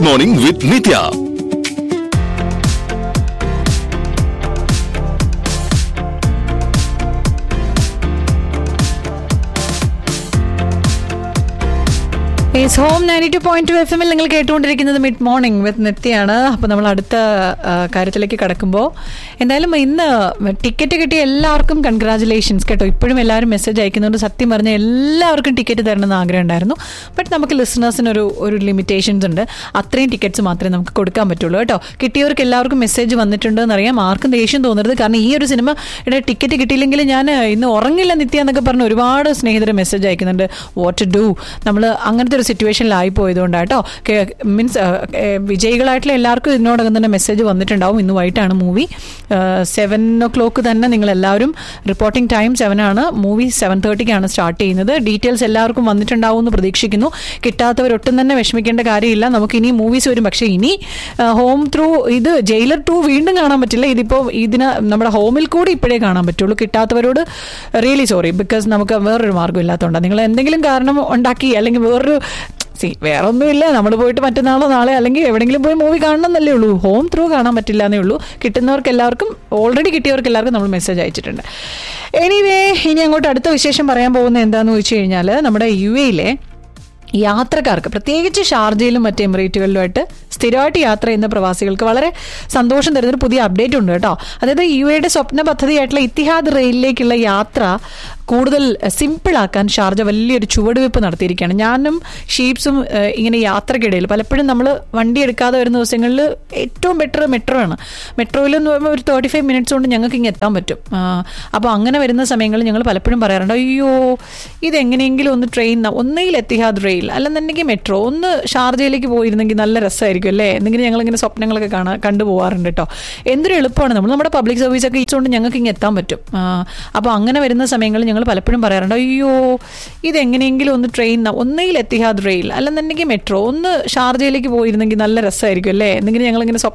morning with Nithya is home ninety two point two F എമ്മിൽ നിങ്ങൾ കേട്ടുകൊണ്ടിരിക്കുന്നത് മിഡ് മോർണിംഗ് വിത്ത് നിത്യാണ് അപ്പോൾ നമ്മൾ അടുത്ത ആ, കാര്യത്തിലേക്ക് കടക്കുമ്പോൾ എന്തായാലും ഇന്ന് ടിക്കറ്റ് കിട്ടിയ എല്ലാവർക്കും കൺഗ്രാചുലേഷൻസ് കേട്ടോ ഇപ്പോഴും എല്ലാവരും മെസ്സേജ് അയക്കുന്നുണ്ട് സത്യം പറഞ്ഞ എല്ലാവർക്കും ടിക്കറ്റ് തരണമെന്ന് ആഗ്രഹം ഉണ്ടായിരുന്നു ബട്ട് നമുക്ക് ലിസണേഴ്സിന് ഒരു ഒരു ലിമിറ്റേഷൻസ് ഉണ്ട് അത്രയും ടിക്കറ്റ്സ് മാത്രമേ നമുക്ക് കൊടുക്കാൻ പറ്റുള്ളൂ കേട്ടോ കിട്ടിയവർക്ക് എല്ലാവർക്കും മെസ്സേജ് വന്നിട്ടുണ്ടെന്ന് അറിയാം ആർക്കും ദേഷ്യം തോന്നരുത് കാരണം ഈ ഒരു സിനിമ ടിക്കറ്റ് കിട്ടിയില്ലെങ്കിൽ ഞാൻ ഇന്ന് ഉറങ്ങില്ല നിത്യ എന്നൊക്കെ പറഞ്ഞ് ഒരുപാട് സ്നേഹിതർ മെസ്സേജ് അയക്കുന്നുണ്ട് വാട്ട് ടു ഡു നമ്മൾ അങ്ങനത്തെ ഒരു സിറ്റുവേഷനിലായി പോയതുകൊണ്ടാട്ടോ മീൻസ് വിജയികളായിട്ടുള്ള എല്ലാവർക്കും ഇതിനോടകം തന്നെ മെസ്സേജ് വന്നിട്ടുണ്ടാവും ഇന്ന് വൈകിട്ടാണ് മൂവി സെവൻ ഒ ക്ലോക്ക് തന്നെ നിങ്ങൾ എല്ലാവരും റിപ്പോർട്ടിംഗ് ടൈം സെവൻ ആണ് മൂവി സെവൻ തേർട്ടിക്കാണ് സ്റ്റാർട്ട് ചെയ്യുന്നത് ഡീറ്റെയിൽസ് എല്ലാവർക്കും വന്നിട്ടുണ്ടാവും എന്ന് പ്രതീക്ഷിക്കുന്നു കിട്ടാത്തവരൊട്ടും തന്നെ വിഷമിക്കേണ്ട കാര്യമില്ല നമുക്ക് ഇനി മൂവീസ് വരും പക്ഷേ ഇനി ഹോം ത്രൂ ഇത് ജയിലർ ടു വീണ്ടും കാണാൻ പറ്റില്ല ഇതിപ്പോൾ ഇതിന് നമ്മുടെ ഹോമിൽ കൂടി ഇപ്പോഴേ കാണാൻ പറ്റുള്ളൂ കിട്ടാത്തവരോട് റിയലി സോറി ബിക്കോസ് നമുക്ക് വേറൊരു മാർഗ്ഗം ഇല്ലാത്തതുകൊണ്ട് നിങ്ങൾ എന്തെങ്കിലും കാരണം ഉണ്ടാക്കി അല്ലെങ്കിൽ വേറൊരു സി വേറെ ഒന്നുമില്ല നമ്മൾ പോയിട്ട് മറ്റന്നാളോ നാളെ അല്ലെങ്കിൽ എവിടെയെങ്കിലും പോയി മൂവി കാണണം എന്നല്ലേ ഉള്ളൂ ഹോം ത്രൂ കാണാൻ പറ്റില്ല എന്നേ ഉള്ളൂ കിട്ടുന്നവർക്ക് എല്ലാവർക്കും ഓൾറെഡി കിട്ടിയവർക്ക് എല്ലാവർക്കും നമ്മൾ മെസ്സേജ് അയച്ചിട്ടുണ്ട് എനിവേ ഇനി അങ്ങോട്ട് അടുത്ത വിശേഷം പറയാൻ പോകുന്നത് എന്താണെന്ന് വെച്ച് കഴിഞ്ഞാൽ നമ്മുടെ യു എയിലെ യാത്രക്കാർക്ക് പ്രത്യേകിച്ച് ഷാർജയിലും മറ്റ് എമിറേറ്റുകളിലുമായിട്ട് സ്ഥിരമായിട്ട് യാത്ര ചെയ്യുന്ന പ്രവാസികൾക്ക് വളരെ സന്തോഷം തരുന്നൊരു പുതിയ അപ്ഡേറ്റ് ഉണ്ട് കേട്ടോ അതായത് യു എയുടെ സ്വപ്ന പദ്ധതിയായിട്ടുള്ള ഇത്തിഹാദ് റെയിലിലേക്കുള്ള യാത്ര കൂടുതൽ സിമ്പിളാക്കാൻ ഷാർജ വലിയൊരു ചുവടുവെപ്പ് നടത്തിയിരിക്കുകയാണ് ഞാനും ഷീപ്സും ഏഹ്, ഇങ്ങനെ യാത്രക്കിടയിൽ പലപ്പോഴും നമ്മൾ വണ്ടി എടുക്കാതെ വരുന്ന ദിവസങ്ങളിൽ ഏറ്റവും ബെറ്റർ മെട്രോ ആണ് മെട്രോയിൽ എന്ന് പറയുമ്പോൾ ഒരു തേർട്ടി ഫൈവ് മിനിറ്റ്സ് കൊണ്ട് ഞങ്ങൾക്ക് ഇങ്ങനെ എത്താൻ പറ്റും അപ്പോൾ അങ്ങനെ വരുന്ന സമയങ്ങളിൽ ഞങ്ങൾ പലപ്പോഴും പറയാറുണ്ട് അയ്യോ ഇതെങ്ങനെയെങ്കിലും ഒന്ന് ട്രെയിൻ ഒന്നുകിൽ എത്തിഹാദ് റെയിൽ അല്ലെന്നുണ്ടെങ്കിൽ മെട്രോ ഒന്ന് ഷാർജയിലേക്ക് പോയിരുന്നെങ്കിൽ നല്ല രസമായിരിക്കും അല്ലേ എന്തെങ്കിലും ഞങ്ങളിങ്ങനെ സ്വപ്നങ്ങളൊക്കെ കാണാൻ കണ്ടുപോകാറുണ്ട് കേട്ടോ എന്തൊരു എളുപ്പമാണ് നമ്മൾ നമ്മുടെ പബ്ലിക് സർവീസ് ഒക്കെ ഇച്ചുകൊണ്ട് ഞങ്ങൾക്ക് ഇങ്ങനെ എത്താൻ പറ്റും അപ്പോൾ അങ്ങനെ വരുന്ന സമയങ്ങളിൽ ഞങ്ങൾ പലപ്പോഴും പറയാറുണ്ട് അയ്യോ ഇതെങ്ങനെയെങ്കിലും ഒന്ന് ട്രെയിൻ ഒന്നുകിൽ എത്തിഹാദ് റെയിൽ അല്ലെന്നുണ്ടെങ്കിൽ മെട്രോ ഒന്ന് ഷാർജയിലേക്ക് പോയിരുന്നെങ്കിൽ നല്ല രസമായിരിക്കും അല്ലേ എന്തെങ്കിലും ഞങ്ങളിങ്ങനെ സ്വപ്നം